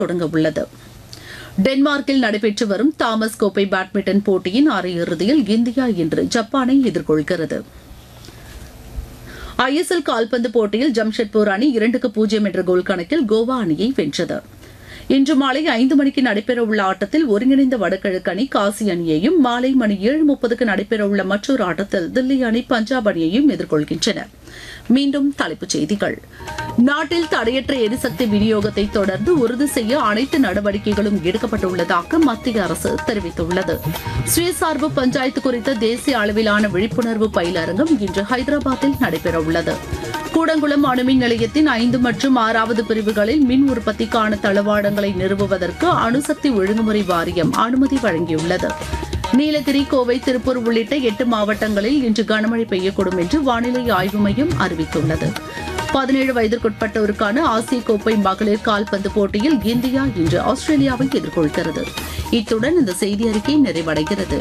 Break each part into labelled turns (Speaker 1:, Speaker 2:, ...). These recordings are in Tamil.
Speaker 1: தொடங்க உள்ளது டென்மார்க்கில் நடைபெற்று வரும் தாமஸ் கோப்பை பேட்மிண்டன் போட்டியின் அரையிறுதியில் இந்தியா இன்று ஜப்பானை எதிர்கொள்கிறது ஐஎஸ்எல் கால்பந்து போட்டியில் ஜம்ஷெட்பூர் அணி இரண்டுக்கு பூஜ்ஜியம் என்ற கோல் கணக்கில் கோவா அணியை வென்றது இன்று மாலை ஐந்து மணிக்கு நடைபெறவுள்ள ஆட்டத்தில் ஒருங்கிணைந்த வடகிழக்கு அணி காசி அணியையும் மாலை மணி ஏழு முப்பதுக்கு நடைபெறவுள்ள மற்றொரு ஆட்டத்தில் தில்லி அணி பஞ்சாப் அணியையும் எதிர்கொள்கின்றன மீண்டும் தலைப்புச் செய்திகள் நாட்டில் தடையற்ற எரிசக்தி விநியோகத்தை தொடர்ந்து உறுதி செய்ய அனைத்து நடவடிக்கைகளும் எடுக்கப்பட்டுள்ளதாக மத்திய அரசு தெரிவித்துள்ளது சுயசார்பு பஞ்சாயத்து குறித்த தேசிய அளவிலான விழிப்புணர்வு பயிலரங்கம் இன்று ஹைதராபாத்தில் நடைபெறவுள்ளது கூடங்குளம் அணுமின் நிலையத்தின் ஐந்து மற்றும் ஆறாவது பிரிவுகளில் மின் உற்பத்திக்கான தளவாடங்களை நிறுவுவதற்கு அணுசக்தி ஒழுங்குமுறை வாரியம் அனுமதி வழங்கியுள்ளது நீலகிரி கோவை திருப்பூர் உள்ளிட்ட எட்டு மாவட்டங்களில் இன்று கனமழை பெய்யக்கூடும் என்று வானிலை ஆய்வு மையம் அறிவித்துள்ளது பதினேழு வயதிற்குட்பட்டோருக்கான ஆசிய கோப்பை மகளிர் கால்பந்து போட்டியில் இந்தியா இன்று ஆஸ்திரேலியாவை எதிர்கொள்கிறது இத்துடன் இந்த செய்தி அறிக்கை நிறைவடைகிறது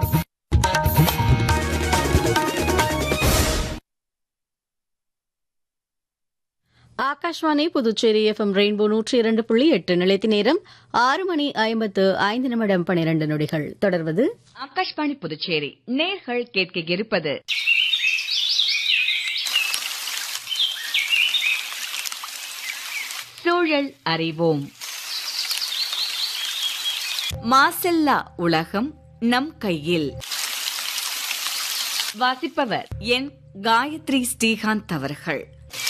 Speaker 2: ஆகாஷ்வாணி புதுச்சேரி எஃப்எம் ரெயின்போ நூற்றி இரண்டு புள்ளி எட்டு நிலைத்தி நேரம் ஆறு மணி ஐம்பத்து ஐந்து நிமிடம் பனிரெண்டு நொடிகள் தொடர்வது
Speaker 3: ஆகாஷ்வாணி புதுச்சேரி நேர்கள் கேட்க இருப்பது சூழல் அறிவோம் மாசெல்லா உலகம் நம் கையில் வாசிப்பவர் என் காயத்ரி ஸ்ரீகாந்த் அவர்கள்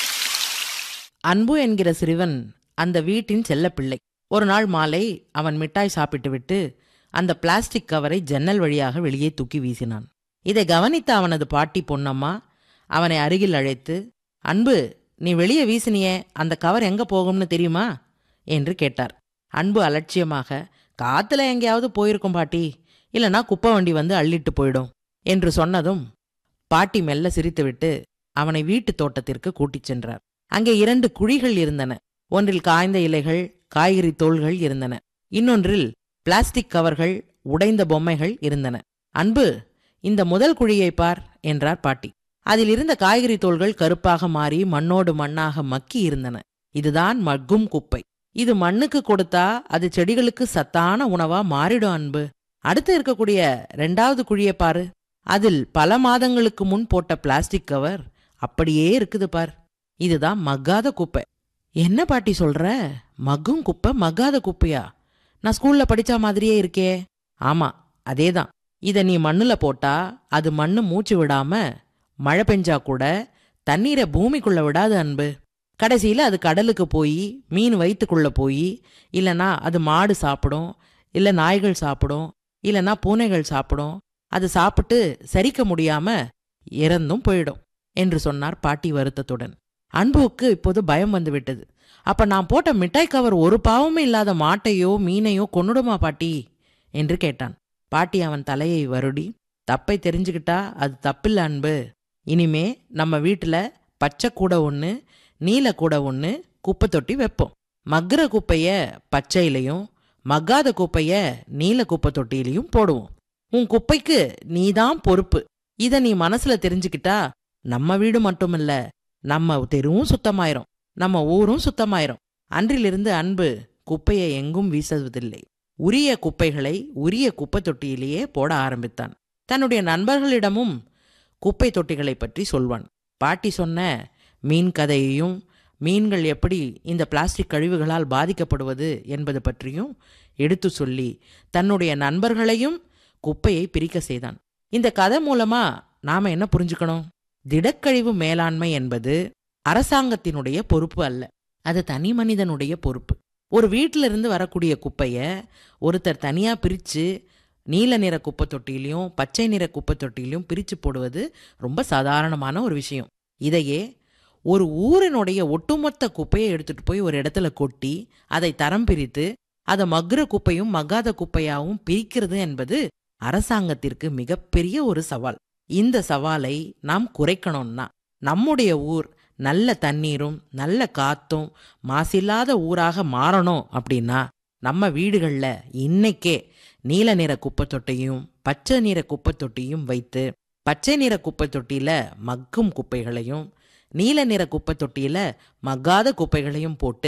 Speaker 4: அன்பு என்கிற சிறுவன் அந்த வீட்டின் செல்லப்பிள்ளை ஒரு நாள் மாலை அவன் மிட்டாய் சாப்பிட்டுவிட்டு அந்த பிளாஸ்டிக் கவரை ஜன்னல் வழியாக வெளியே தூக்கி வீசினான் இதை கவனித்த அவனது பாட்டி பொன்னம்மா அவனை அருகில் அழைத்து அன்பு நீ வெளியே வீசினியே அந்த கவர் எங்க போகும்னு தெரியுமா என்று கேட்டார் அன்பு அலட்சியமாக காத்துல எங்கேயாவது போயிருக்கும் பாட்டி இல்லனா குப்பை வண்டி வந்து அள்ளிட்டு போயிடும் என்று சொன்னதும் பாட்டி மெல்ல சிரித்துவிட்டு அவனை வீட்டு தோட்டத்திற்கு கூட்டிச் சென்றார் அங்கே இரண்டு குழிகள் இருந்தன ஒன்றில் காய்ந்த இலைகள் காய்கறி தோள்கள் இருந்தன இன்னொன்றில் பிளாஸ்டிக் கவர்கள் உடைந்த பொம்மைகள் இருந்தன அன்பு இந்த முதல் குழியை பார் என்றார் பாட்டி அதில் இருந்த காய்கறி தோள்கள் கருப்பாக மாறி மண்ணோடு மண்ணாக மக்கி இருந்தன இதுதான் மக்கும் குப்பை இது மண்ணுக்கு கொடுத்தா அது செடிகளுக்கு சத்தான உணவா மாறிடும் அன்பு அடுத்து இருக்கக்கூடிய ரெண்டாவது குழியை பாரு அதில் பல மாதங்களுக்கு முன் போட்ட பிளாஸ்டிக் கவர் அப்படியே இருக்குது பார் இதுதான் மக்காத குப்பை என்ன பாட்டி சொல்ற மக்கும் குப்பை மக்காத குப்பையா நான் ஸ்கூல்ல படிச்ச மாதிரியே இருக்கே ஆமா அதேதான் இத நீ மண்ணுல போட்டா அது மண்ணு மூச்சு விடாம மழை பெஞ்சா கூட தண்ணீரை பூமிக்குள்ள விடாது அன்பு கடைசியில அது கடலுக்கு போய் மீன் வயிற்றுக்குள்ள போய் இல்லனா அது மாடு சாப்பிடும் இல்ல நாய்கள் சாப்பிடும் இல்லனா பூனைகள் சாப்பிடும் அது சாப்பிட்டு சரிக்க முடியாம இறந்தும் போயிடும் என்று சொன்னார் பாட்டி வருத்தத்துடன் அன்புவுக்கு இப்போது பயம் வந்து விட்டது அப்ப நான் போட்ட மிட்டாய் கவர் ஒரு பாவமும் இல்லாத மாட்டையோ மீனையோ கொன்னுடுமா பாட்டி என்று கேட்டான் பாட்டி அவன் தலையை வருடி தப்பை தெரிஞ்சுக்கிட்டா அது தப்பில்ல அன்பு இனிமே நம்ம வீட்டுல பச்சை கூடை ஒன்று நீல கூடை ஒன்று குப்பை தொட்டி வைப்போம் மக்குற குப்பைய பச்சையிலையும் மக்காத குப்பைய நீல குப்பை தொட்டியிலையும் போடுவோம் உன் குப்பைக்கு நீதான் பொறுப்பு இத நீ மனசுல தெரிஞ்சுக்கிட்டா நம்ம வீடு மட்டுமில்ல நம்ம தெருவும் சுத்தமாயிரும் நம்ம ஊரும் சுத்தமாயிரும் அன்றிலிருந்து அன்பு குப்பையை எங்கும் வீசுவதில்லை உரிய குப்பைகளை உரிய குப்பை தொட்டியிலேயே போட ஆரம்பித்தான் தன்னுடைய நண்பர்களிடமும் குப்பை தொட்டிகளை பற்றி சொல்வான் பாட்டி சொன்ன மீன் கதையையும் மீன்கள் எப்படி இந்த பிளாஸ்டிக் கழிவுகளால் பாதிக்கப்படுவது என்பது பற்றியும் எடுத்து சொல்லி தன்னுடைய நண்பர்களையும் குப்பையை பிரிக்க செய்தான் இந்த கதை மூலமா நாம என்ன புரிஞ்சுக்கணும் திடக்கழிவு மேலாண்மை என்பது அரசாங்கத்தினுடைய பொறுப்பு அல்ல அது தனி மனிதனுடைய பொறுப்பு ஒரு வீட்டில இருந்து வரக்கூடிய குப்பைய ஒருத்தர் தனியா பிரிச்சு நீல நிற குப்பை தொட்டிலையும் பச்சை நிற குப்பை தொட்டிலையும் பிரிச்சு போடுவது ரொம்ப சாதாரணமான ஒரு விஷயம் இதையே ஒரு ஊரினுடைய ஒட்டுமொத்த குப்பையை எடுத்துட்டு போய் ஒரு இடத்துல கொட்டி அதை தரம் பிரித்து அதை மக்குற குப்பையும் மக்காத குப்பையாவும் பிரிக்கிறது என்பது அரசாங்கத்திற்கு மிகப்பெரிய ஒரு சவால் இந்த சவாலை நாம் குறைக்கணும்னா நம்முடைய ஊர் நல்ல தண்ணீரும் நல்ல காத்தும் மாசில்லாத ஊராக மாறணும் அப்படின்னா நம்ம வீடுகள்ல இன்னைக்கே நீல நிற குப்பை தொட்டியும் பச்சை நிற குப்பை தொட்டியும் வைத்து பச்சை நிற குப்பை தொட்டியில மக்கும் குப்பைகளையும் நீல நிற குப்பை தொட்டியில மக்காத குப்பைகளையும் போட்டு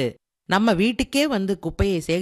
Speaker 4: நம்ம வீட்டுக்கே வந்து குப்பையை